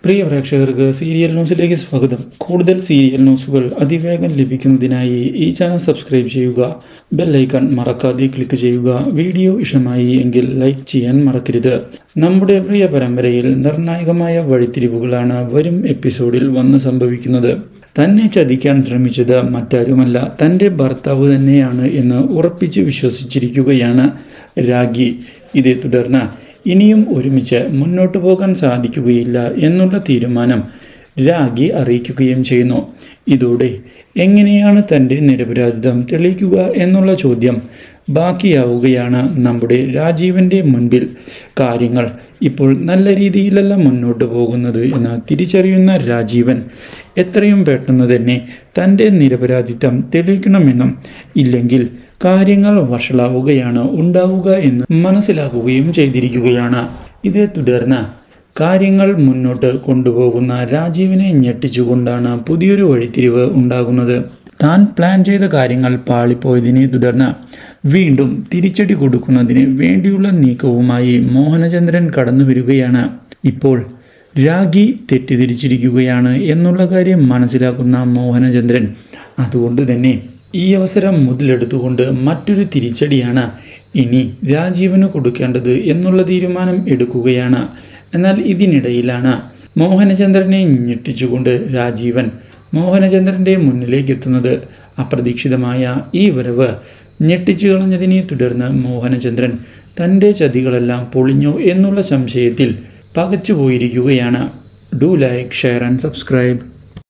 പ്രിയ പ്രേക്ഷകർക്ക് സീരിയൽ ന്യൂസിലേക്ക് സ്വാഗതം കൂടുതൽ സീരിയൽ ന്യൂസുകൾ അതിവേഗം ലഭിക്കുന്നതിനായി ഈ ചാനൽ സബ്സ്ക്രൈബ് ചെയ്യുക ബെല്ലൈക്കൺ മറക്കാതെ ക്ലിക്ക് ചെയ്യുക വീഡിയോ ഇഷ്ടമായി എങ്കിൽ ലൈക്ക് ചെയ്യാൻ മറക്കരുത് നമ്മുടെ പ്രിയ പരമ്പരയിൽ നിർണായകമായ വഴിത്തിരിവുകളാണ് വരും എപ്പിസോഡിൽ വന്ന് സംഭവിക്കുന്നത് തന്നെ ചതിക്കാൻ ശ്രമിച്ചത് മറ്റാരുമല്ല തൻ്റെ ഭർത്താവ് തന്നെയാണ് എന്ന് ഉറപ്പിച്ച് വിശ്വസിച്ചിരിക്കുകയാണ് രാഗി ഇതേ തുടർന്ന് ഇനിയും ഒരുമിച്ച് മുന്നോട്ട് പോകാൻ സാധിക്കുകയില്ല എന്നുള്ള തീരുമാനം രാഗി അറിയിക്കുകയും ചെയ്യുന്നു ഇതോടെ എങ്ങനെയാണ് തൻ്റെ നിരപരാധിത്വം തെളിയിക്കുക എന്നുള്ള ചോദ്യം ബാക്കിയാവുകയാണ് നമ്മുടെ രാജീവൻ്റെ മുൻപിൽ കാര്യങ്ങൾ ഇപ്പോൾ നല്ല രീതിയിലല്ല മുന്നോട്ട് പോകുന്നത് എന്ന് തിരിച്ചറിയുന്ന രാജീവൻ എത്രയും പെട്ടെന്ന് തന്നെ തൻ്റെ നിരപരാധിത്വം തെളിയിക്കണമെന്നും ഇല്ലെങ്കിൽ കാര്യങ്ങൾ വഷളാവുകയാണ് ഉണ്ടാവുക എന്ന് മനസ്സിലാക്കുകയും ചെയ്തിരിക്കുകയാണ് ഇതേ തുടർന്ന് കാര്യങ്ങൾ മുന്നോട്ട് കൊണ്ടുപോകുന്ന രാജീവിനെ ഞെട്ടിച്ചുകൊണ്ടാണ് പുതിയൊരു വഴിത്തിരിവ് ഉണ്ടാകുന്നത് താൻ പ്ലാൻ ചെയ്ത കാര്യങ്ങൾ പാളിപ്പോയതിനെ തുടർന്ന് വീണ്ടും തിരിച്ചടി കൊടുക്കുന്നതിന് വേണ്ടിയുള്ള നീക്കവുമായി മോഹനചന്ദ്രൻ കടന്നു വരികയാണ് ഇപ്പോൾ രാഗി തെറ്റിദ്ധരിച്ചിരിക്കുകയാണ് എന്നുള്ള കാര്യം മനസ്സിലാക്കുന്ന മോഹനചന്ദ്രൻ അതുകൊണ്ട് തന്നെ ഈ അവസരം മുതലെടുത്തുകൊണ്ട് മറ്റൊരു തിരിച്ചടിയാണ് ഇനി രാജീവന് കൊടുക്കേണ്ടത് എന്നുള്ള തീരുമാനം എടുക്കുകയാണ് എന്നാൽ ഇതിനിടയിലാണ് മോഹനചന്ദ്രനെ ഞെട്ടിച്ചുകൊണ്ട് രാജീവൻ മോഹനചന്ദ്രൻ്റെ മുന്നിലേക്ക് എത്തുന്നത് അപ്രതീക്ഷിതമായ ഈ വരവ് ഞെട്ടിച്ചു കളഞ്ഞതിനെ തുടർന്ന് മോഹനചന്ദ്രൻ തൻ്റെ ചതികളെല്ലാം പൊളിഞ്ഞോ എന്നുള്ള സംശയത്തിൽ പകച്ചു പോയിരിക്കുകയാണ് do like share and subscribe